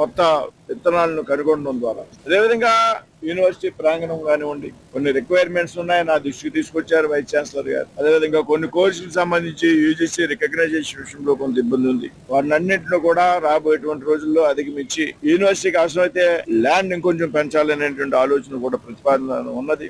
కొత్త విత్తనాలను కనుగొనడం ద్వారా అదేవిధంగా యూనివర్సిటీ ప్రాంగణం కానివ్వండి కొన్ని రిక్వైర్మెంట్స్ ఉన్నాయి నా దృష్టికి తీసుకొచ్చారు వైస్ ఛాన్సలర్ గారు అదేవిధంగా కొన్ని కోర్సులకు సంబంధించి యూజీసీ రికగ్నైజేషన్ విషయంలో కొంత ఇబ్బంది ఉంది వాటినన్నింటిలో కూడా రాబోయేటువంటి రోజుల్లో అధిగమించి యూనివర్సిటీకి అవసరమైతే ల్యాండ్ ఇంకొంచెం పెంచాలనేటువంటి ఆలోచన కూడా ప్రతిపాదన ఉన్నది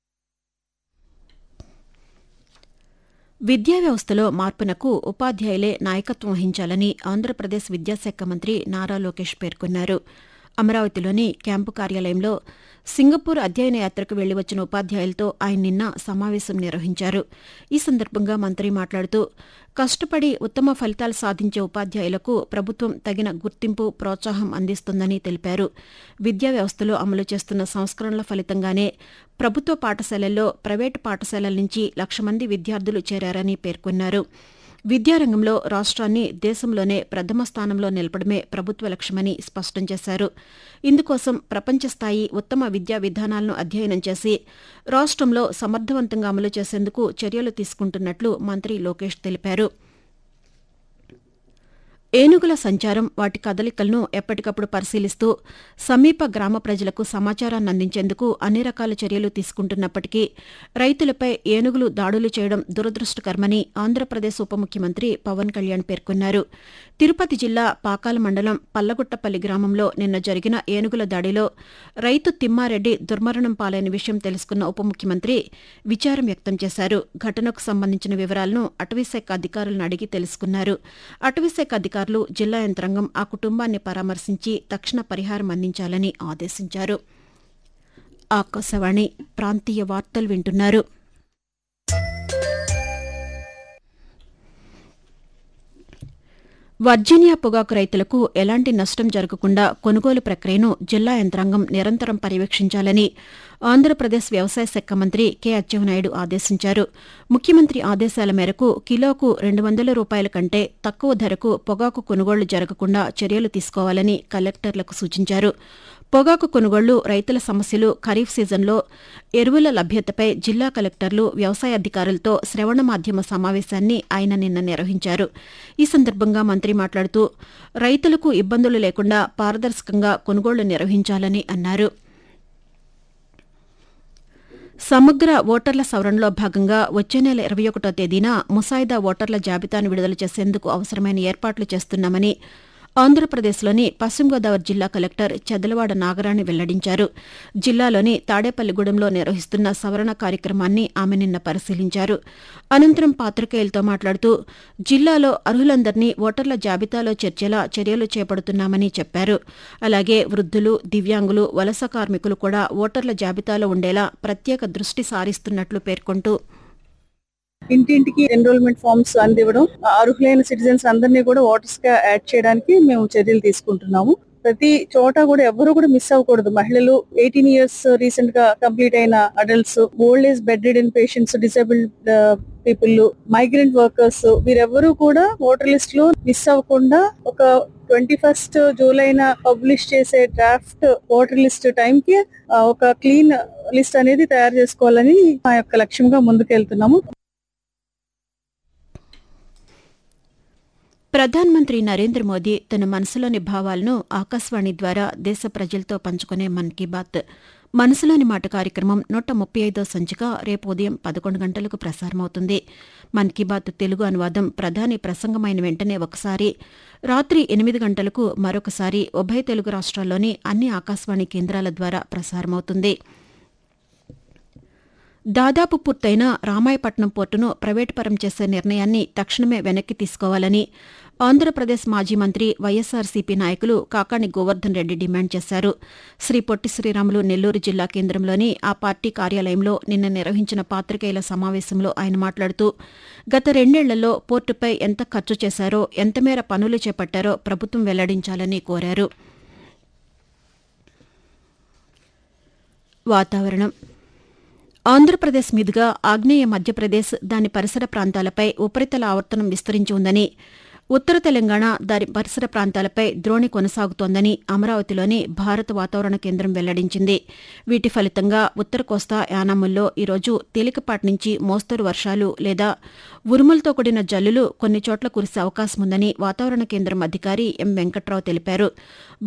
విద్యా వ్యవస్థలో మార్పునకు ఉపాధ్యాయులే నాయకత్వం వహించాలని ఆంధ్రప్రదేశ్ విద్యాశాఖ మంత్రి నారా లోకేష్ పేర్కొన్నారు అమరావతిలోని క్యాంపు కార్యాలయంలో సింగపూర్ అధ్యయన యాత్రకు వెళ్లి వచ్చిన ఉపాధ్యాయులతో ఆయన నిన్న సమావేశం నిర్వహించారు ఈ సందర్భంగా మంత్రి మాట్లాడుతూ కష్టపడి ఉత్తమ ఫలితాలు సాధించే ఉపాధ్యాయులకు ప్రభుత్వం తగిన గుర్తింపు ప్రోత్సాహం అందిస్తుందని తెలిపారు విద్యా వ్యవస్థలో అమలు చేస్తున్న సంస్కరణల ఫలితంగానే ప్రభుత్వ పాఠశాలల్లో ప్రైవేటు పాఠశాలల నుంచి లక్ష మంది విద్యార్థులు చేరారని పేర్కొన్నారు విద్యారంగంలో రాష్ట్రాన్ని దేశంలోనే ప్రథమ స్థానంలో నిలపడమే ప్రభుత్వ లక్ష్యమని స్పష్టం చేశారు ఇందుకోసం ప్రపంచ స్థాయి ఉత్తమ విద్యా విధానాలను అధ్యయనం చేసి రాష్ట్రంలో సమర్థవంతంగా అమలు చేసేందుకు చర్యలు తీసుకుంటున్నట్లు మంత్రి లోకేష్ తెలిపారు ఏనుగుల సంచారం వాటి కదలికలను ఎప్పటికప్పుడు పరిశీలిస్తూ సమీప గ్రామ ప్రజలకు సమాచారాన్ని అందించేందుకు అన్ని రకాల చర్యలు తీసుకుంటున్నప్పటికీ రైతులపై ఏనుగులు దాడులు చేయడం దురదృష్టకరమని ఆంధ్రప్రదేశ్ ఉప ముఖ్యమంత్రి పవన్ కళ్యాణ్ పేర్కొన్నారు తిరుపతి జిల్లా పాకాల మండలం పల్లగుట్టపల్లి గ్రామంలో నిన్న జరిగిన ఏనుగుల దాడిలో రైతు తిమ్మారెడ్డి దుర్మరణం పాలైన విషయం తెలుసుకున్న ఉప ముఖ్యమంత్రి విచారం వ్యక్తం చేశారు ఘటనకు సంబంధించిన వివరాలను అటవీశాఖ అధికారులను అడిగి తెలుసుకున్నారు అటవీశాఖ అధికారులు జిల్లా యంత్రాంగం ఆ కుటుంబాన్ని పరామర్శించి తక్షణ పరిహారం అందించాలని ఆదేశించారు ఆకాశవాణి ప్రాంతీయ వార్తలు వింటున్నారు వర్జీనియా పొగాకు రైతులకు ఎలాంటి నష్టం జరగకుండా కొనుగోలు ప్రక్రియను జిల్లా యంత్రాంగం నిరంతరం పర్యవేక్షించాలని ఆంధ్రప్రదేశ్ వ్యవసాయ శాఖ మంత్రి కె అచ్చెన్నాయుడు ఆదేశించారు ముఖ్యమంత్రి ఆదేశాల మేరకు కిలోకు రెండు వందల రూపాయల కంటే తక్కువ ధరకు పొగాకు కొనుగోళ్లు జరగకుండా చర్యలు తీసుకోవాలని కలెక్టర్లకు సూచించారు పొగాకు కొనుగోళ్లు రైతుల సమస్యలు ఖరీఫ్ సీజన్లో ఎరువుల లభ్యతపై జిల్లా కలెక్టర్లు వ్యవసాయ అధికారులతో శ్రవణ మాధ్యమ సమావేశాన్ని ఆయన నిన్న నిర్వహించారు ఈ సందర్భంగా మంత్రి మాట్లాడుతూ రైతులకు ఇబ్బందులు లేకుండా పారదర్శకంగా కొనుగోళ్లు నిర్వహించాలని అన్నారు సమగ్ర ఓటర్ల సవరణలో భాగంగా వచ్చే నెల ఇరవై ఒకటో తేదీన ముసాయిదా ఓటర్ల జాబితాను విడుదల చేసేందుకు అవసరమైన ఏర్పాట్లు చేస్తున్నామని ఆంధ్రప్రదేశ్లోని పశ్చిమ గోదావరి జిల్లా కలెక్టర్ చెదలవాడ నాగరాణి వెల్లడించారు జిల్లాలోని తాడేపల్లిగూడెంలో నిర్వహిస్తున్న సవరణ కార్యక్రమాన్ని ఆమె నిన్న పరిశీలించారు అనంతరం పాత్రికేయులతో మాట్లాడుతూ జిల్లాలో అర్హులందరినీ ఓటర్ల జాబితాలో చేర్చేలా చర్యలు చేపడుతున్నామని చెప్పారు అలాగే వృద్ధులు దివ్యాంగులు వలస కార్మికులు కూడా ఓటర్ల జాబితాలో ఉండేలా ప్రత్యేక దృష్టి సారిస్తున్నట్లు పేర్కొంటూ ఇంటింటికి ఎన్రోల్మెంట్ ఫామ్స్ అందివ్వడం అర్హులైన సిటిజన్స్ అందరినీ కూడా ఓటర్స్ గా యాడ్ చేయడానికి మేము చర్యలు తీసుకుంటున్నాము ప్రతి చోట కూడా ఎవరు కూడా మిస్ అవ్వకూడదు మహిళలు ఎయిటీన్ ఇయర్స్ రీసెంట్ గా కంప్లీట్ అయిన adults old age bedridden patients disabled people migrant workers వీరెవ్వరూ కూడా ఓటర్ లిస్ట్ లో మిస్ అవ్వకుండా ఒక ట్వంటీ ఫస్ట్ జూలైన పబ్లిష్ చేసే డ్రాఫ్ట్ ఓటర్ లిస్ట్ టైం కి ఒక క్లీన్ లిస్ట్ అనేది తయారు చేసుకోవాలని మా యొక్క లక్ష్యంగా ముందుకెళ్తున్నాము ప్రధానమంత్రి నరేంద్ర మోదీ తన మనసులోని భావాలను ఆకాశవాణి ద్వారా దేశ ప్రజలతో పంచుకునే మన్ కీ బాత్ మనసులోని మాట కార్యక్రమం నూట ముప్పై ఐదో సంచిక రేపు ఉదయం పదకొండు గంటలకు ప్రసారమవుతుంది మన్ కీ బాత్ తెలుగు అనువాదం ప్రధాని ప్రసంగమైన వెంటనే ఒకసారి రాత్రి ఎనిమిది గంటలకు మరొకసారి ఉభయ తెలుగు రాష్ట్రాల్లోని అన్ని ఆకాశవాణి కేంద్రాల ద్వారా ప్రసారమవుతుంది దాదాపు పూర్తయిన రామాయపట్నం పోర్టును ప్రైవేటు పరం చేసే నిర్ణయాన్ని తక్షణమే వెనక్కి తీసుకోవాలని ఆంధ్రప్రదేశ్ మాజీ మంత్రి వైఎస్సార్సీపీ నాయకులు కాకాణి గోవర్ధన్ రెడ్డి డిమాండ్ చేశారు శ్రీ పొట్టి శ్రీరాములు నెల్లూరు జిల్లా కేంద్రంలోని ఆ పార్టీ కార్యాలయంలో నిన్న నిర్వహించిన పాత్రికేయుల సమావేశంలో ఆయన మాట్లాడుతూ గత రెండేళ్లలో పోర్టుపై ఎంత ఖర్చు చేశారో ఎంతమేర పనులు చేపట్టారో ప్రభుత్వం వెల్లడించాలని కోరారు వాతావరణం ఆంధ్రప్రదేశ్ మీదుగా ఆగ్నేయ మధ్యప్రదేశ్ దాని పరిసర ప్రాంతాలపై ఉపరితల ఆవర్తనం విస్తరించి ఉందని ఉత్తర తెలంగాణ దాని పరిసర ప్రాంతాలపై ద్రోణి కొనసాగుతోందని అమరావతిలోని భారత వాతావరణ కేంద్రం వెల్లడించింది వీటి ఫలితంగా ఉత్తర కోస్తా యానాముల్లో ఈరోజు తేలికపాటి నుంచి మోస్తరు వర్షాలు లేదా ఉరుములతో కూడిన జల్లులు కొన్ని చోట్ల కురిసే అవకాశం ఉందని వాతావరణ కేంద్రం అధికారి ఎం వెంకట్రావు తెలిపారు